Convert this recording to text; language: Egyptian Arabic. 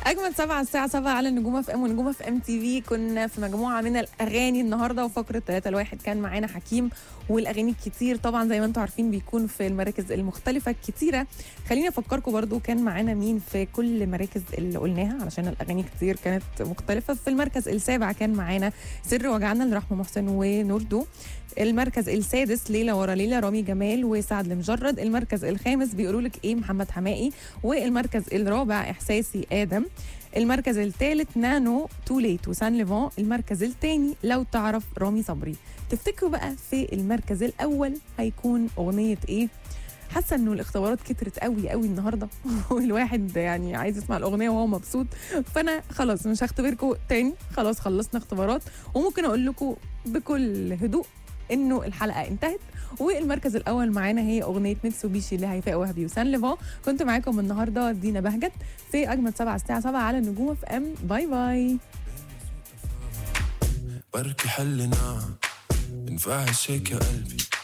اجمل سبعة الساعة 7 على النجومة في ام ونجومة في ام تي في كنا في مجموعة من الاغاني النهاردة وفقرة 3 الواحد كان معانا حكيم والاغاني الكتير طبعا زي ما انتم عارفين بيكون في المراكز المختلفة الكتيرة خليني افكركم برضو كان معانا مين في كل مراكز اللي قلناها علشان الاغاني كتير كانت مختلفة في المركز السابع كان معانا سر وجعنا لرحمة محسن ونوردو المركز السادس ليلة ورا ليلة رامي جمال وسعد المجرد المركز الخامس بيقولوا لك ايه محمد حمائي والمركز الرابع احساسي ادم المركز الثالث نانو تو ليت وسان ليفون المركز الثاني لو تعرف رامي صبري تفتكروا بقى في المركز الاول هيكون اغنيه ايه حاسه انه الاختبارات كترت قوي قوي النهارده والواحد يعني عايز يسمع الاغنيه وهو مبسوط فانا خلاص مش هختبركم تاني خلاص خلصنا اختبارات وممكن اقول لكم بكل هدوء انه الحلقه انتهت والمركز الاول معانا هي اغنيه ميتسوبيشي لهيفاء وهبي وسان ليفون كنت معاكم النهارده دينا بهجت في اجمد سبعة الساعه 7 على النجوم في ام باي باي بركي حلنا بنفعش هيك يا قلبي